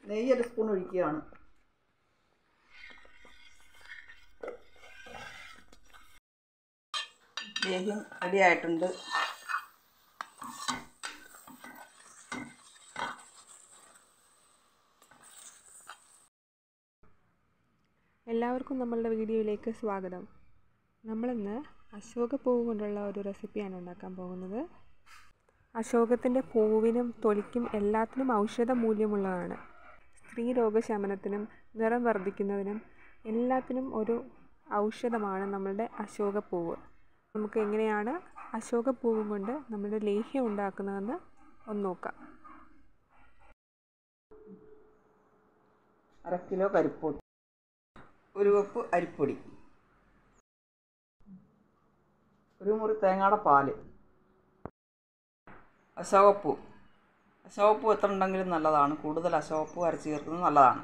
നെയ്യ് ഒരു spoon ഒഴിക്കുകയാണ് ലേഹ്യം ready ആയിട്ടുണ്ട് എല്ലാവർക്കും നമ്മളുടെ വീഡിയോയിലേക്ക് സ്വാഗതം നമ്മളിന്ന് അശോക പൂവ് കൊണ്ടുള്ള ഒരു റെസിപ്പിയാണ് ഉണ്ടാക്കാൻ പോകുന്നത് അശോകത്തിൻ്റെ പൂവിനും തൊലിക്കും എല്ലാത്തിനും ഔഷധ മൂല്യമുള്ളതാണ് സ്ത്രീ രോഗശമനത്തിനും നിറം വർദ്ധിക്കുന്നതിനും എല്ലാത്തിനും ഒരു ഔഷധമാണ് നമ്മളുടെ അശോകപ്പൂവ് നമുക്ക് എങ്ങനെയാണ് അശോകപ്പൂവും കൊണ്ട് നമ്മുടെ ലേഹ്യം ഉണ്ടാക്കുന്നതെന്ന് ഒന്ന് നോക്കാം അര കിലോ കരിപ്പൊടി ഒരു കപ്പ് അരിപ്പൊടി ഒരു മുറി തേങ്ങയുടെ പാല് അശോകപ്പൂ അശോകപ്പൂ എത്ര ഉണ്ടെങ്കിലും നല്ലതാണ് കൂടുതൽ അശോകപ്പൂ അരച്ച് ചേർക്കുന്നത് നല്ലതാണ്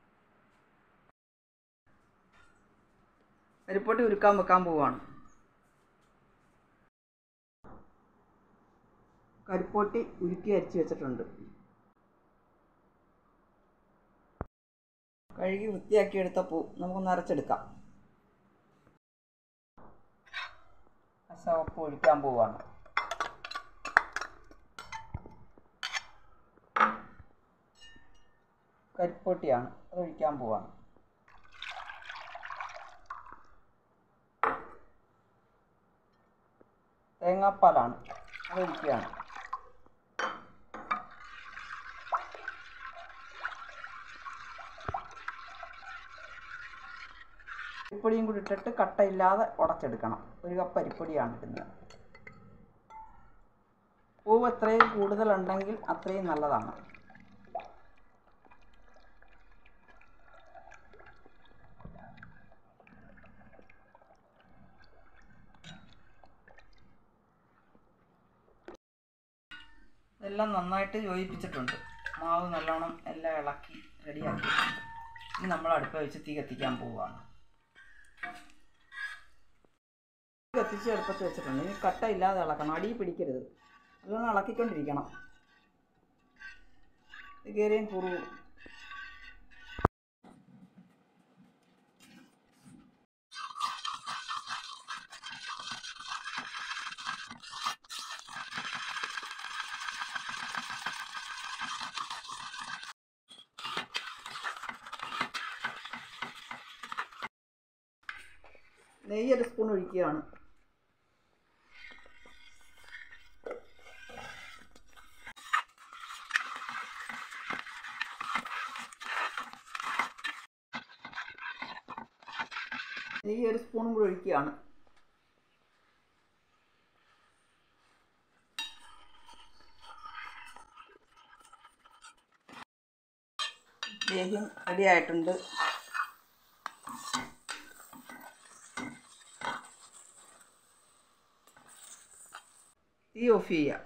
അരിപ്പൊടി ഉരുക്കാൻ വെക്കാൻ പോവാണ് കരിപ്പൊട്ടി ഉരുക്കി അരിച്ച് വെച്ചിട്ടുണ്ട് കഴുകി വൃത്തിയാക്കി എടുത്ത പൂ നമുക്കൊന്ന് അരച്ചെടുക്കാം അശോകപ്പൂ ഒഴിക്കാൻ പോവാണ് കരിപ്പൊട്ടിയാണ് അത് ഒഴിക്കാൻ പോവാണ് തേങ്ങാപ്പാലാണ് അത് ഒഴിക്കുകയാണ് അരിപ്പൊടിയും കൂടി ഇട്ടിട്ട് കട്ടയില്ലാതെ ഉടച്ചെടുക്കണം ഒരു കപ്പ് അരിപ്പൊടിയാണ് ഇടുന്നത് പൂവ് എത്രയും കൂടുതലുണ്ടെങ്കിൽ അത്രയും നല്ലതാണ് ഇതെല്ലാം നന്നായിട്ട് യോജിപ്പിച്ചിട്ടുണ്ട് മാവ് നല്ലോണം എല്ലാം ഇളക്കി റെഡിയാക്കിയിട്ടുണ്ട് ഇനി നമ്മൾ അടുപ്പ് വെച്ച് തീ കത്തിക്കാൻ പോവുകയാണ് കത്തിച്ച് അടുപ്പത്ത് വെച്ചിട്ടുണ്ട് ഇനി കട്ട ഇല്ലാതെ ഇളക്കണം അടി പിടിക്കരുത് നല്ലോണം ഇളക്കിക്കൊണ്ടിരിക്കണം ഇത് കയറിയും കുറുവും നെയ്യ് ഒരു സ്പൂൺ ഒഴിക്കുകയാണ് നെയ്യ് ഒരു സ്പൂണും കൂടി ഒഴിക്കുകയാണ് ലേഹ്യം റെഡി ആയിട്ടുണ്ട് തീ ഓഫ് ചെയ്യുക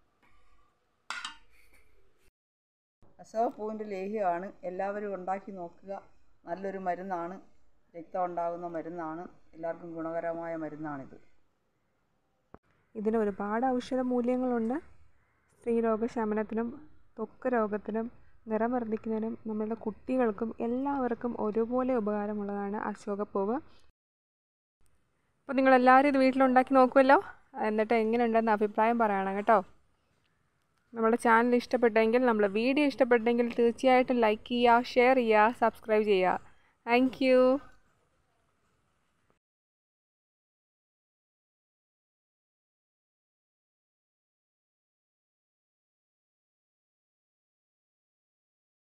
അശോകപ്പൂവിൻ്റെ ലേഹ്യമാണ് എല്ലാവരും ഉണ്ടാക്കി നോക്കുക നല്ലൊരു മരുന്നാണ് രക്തം ഉണ്ടാകുന്ന മരുന്നാണ് എല്ലാവർക്കും ഗുണകരമായ മരുന്നാണിത് ഇതിന് ഒരുപാട് ഔഷധ മൂല്യങ്ങളുണ്ട് സ്ത്രീരോഗശമനത്തിനും ത്വക്ക് രോഗത്തിനും നിറം വർദ്ധിക്കുന്നതിനും നമ്മളുടെ കുട്ടികൾക്കും എല്ലാവർക്കും ഒരുപോലെ ഉപകാരമുള്ളതാണ് അശോകപ്പൂവ് അപ്പോൾ നിങ്ങളെല്ലാവരും ഇത് വീട്ടിലുണ്ടാക്കി നോക്കുമല്ലോ എന്നിട്ട് എങ്ങനെയുണ്ടെന്ന് അഭിപ്രായം പറയണം കേട്ടോ നമ്മുടെ ചാനൽ ഇഷ്ടപ്പെട്ടെങ്കിൽ നമ്മളെ വീഡിയോ ഇഷ്ടപ്പെട്ടെങ്കിൽ തീർച്ചയായിട്ടും ലൈക്ക് ചെയ്യുക ഷെയർ ചെയ്യുക സബ്സ്ക്രൈബ് ചെയ്യുക താങ്ക്